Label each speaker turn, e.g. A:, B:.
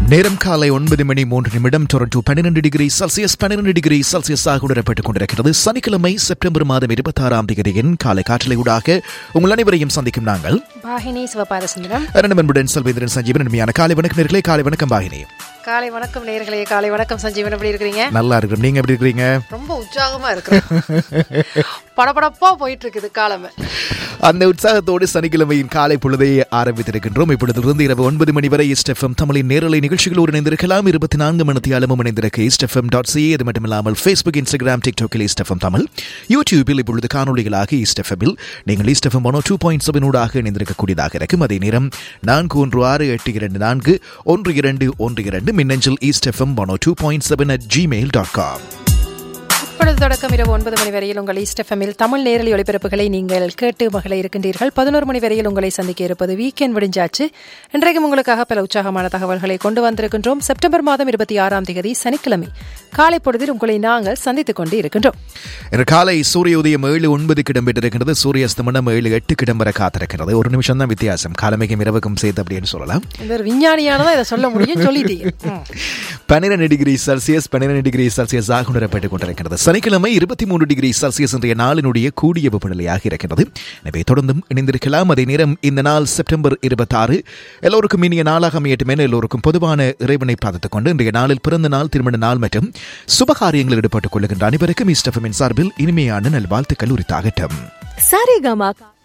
A: நேரம் காலை ஒன்பது மணி மூன்று நிமிடம் டொரண்டோ பன்னிரண்டு டிகிரி செல்சியஸ் பன்னிரண்டு டிகிரி செல்சியஸாக உணரப்பட்டுக் கொண்டிருக்கிறது சனிக்கிழமை செப்டம்பர் மாதம் இருபத்தாறாம் தேதியின் காலை காற்றலை ஊடாக உங்கள் அனைவரையும் சந்திக்கும் நாங்கள்
B: பாகினி சிவபாதசுந்தரம்
A: அருணமன்புடன் செல்வேந்திரன் சஞ்சீவன் இனிமையான காலை வணக்கம் நேர்களே காலை வணக்கம் பாகினி
B: காலை வணக்கம் நேர்களே காலை வணக்கம் சஞ்சீவன் எப்படி இருக்கிறீங்க
A: நல்லா இருக்கிறோம் நீங்க எப்படி இருக்கிறீங்க
B: ரொம்ப உற்சாகமா இருக்கிறோம் படபடப்பா போயிட்டு இருக்குது காலமே
A: அந்த உற்சாகத்தோடு சனிக்கிழமையின் காலை பொழுதை ஆரம்பித்திருக்கின்றோம் இப்பொழுதிலிருந்து இரவு ஒன்பது மணி வரை இஸ்டெஃப்எம் தமிழின் நேரலை நிகழ்ச்சிகளோடு இணைந்திருக்கலாம் இருபத்தி நான்கு மணி ஆலமும் இணைந்திருக்க இஸ்டெஃப்எம் டாட் சி அது மட்டுமில்லாமல் ஃபேஸ்புக் இன்ஸ்டாகிராம் டிக்டாக்கில் இஸ்டெஃப்எம் தமிழ் யூடியூபில் இப்பொழுது காணொலிகளாக இஸ்டெஃப்எம்மில் நீங்கள் இஸ்டெஃப்எம் ஒன் டூ பாயிண்ட் செவனோடாக இணைந்திருக்கக்கூடியதாக இருக்கும் அதே நேரம் நான்கு ஒன்று ஆறு எட்டு இரண்டு நான்கு ஒன்று இரண்டு ஒன்று இரண்டு மின்னஞ்சல் East FM one two point seven at Gmail dot com
B: இப்பொழுது தொடக்கம் இரவு ஒன்பது மணி வரையில் உங்கள் ஈஸ்டெஃபமில் தமிழ் நேரலை ஒளிபரப்புகளை நீங்கள் கேட்டு மகள இருக்கின்றீர்கள் பதினோரு மணி வரையில் உங்களை சந்திக்க இருப்பது வீக்கெண்ட் விடிஞ்சாச்சு இன்றைக்கும் உங்களுக்காக பல உற்சாகமான தகவல்களை கொண்டு வந்திருக்கின்றோம் செப்டம்பர் மாதம் இருபத்தி ஆறாம் தேதி சனிக்கிழமை காலை பொழுதில் உங்களை நாங்கள் சந்தித்துக் கொண்டு இருக்கின்றோம்
A: இன்று காலை சூரிய உதயம் ஏழு ஒன்பதுக்கு இடம்பெற்றிருக்கிறது சூரிய அஸ்தமனம் ஏழு எட்டுக்கு இடம் வர காத்திருக்கிறது ஒரு நிமிஷம் தான் வித்தியாசம் காலமைக்கும் இரவுக்கும் சேர்த்து அப்படின்னு சொல்லலாம்
B: இந்த ஒரு விஞ்ஞானியானதான் இதை சொல்ல முடியும் சொல்லிட்டீங்க ம்.
A: பன்னிரண்டு டிகிரி செல்சியஸ் பன்னிரண்டு டிகிரி செல்சியஸ் ஆக உணரப்பட்டுக் கொண்டிருக்கிறது சனிக்கிழமை இருபத்தி மூன்று டிகிரி செல்சியஸ் இன்றைய நாளினுடைய கூடிய வெப்பநிலையாக இருக்கிறது எனவே தொடர்ந்தும் இணைந்திருக்கலாம் அதே நேரம் இந்த நாள் செப்டம்பர் இருபத்தாறு எல்லோருக்கும் இனிய நாளாக அமையட்டும் என எல்லோருக்கும் பொதுவான இறைவனை பார்த்துக் கொண்டு இன்றைய நாளில் பிறந்த நாள் திருமண நாள் மற்றும் சுபகாரியங்களில் ஈடுபட்டுக் கொள்கின்ற அனைவருக்கும் இஸ்டஃபமின் சார்பில் இனிமையான நல்வாழ்த்துக்கள் உரித்தாகட்டும்
C: சரிகமா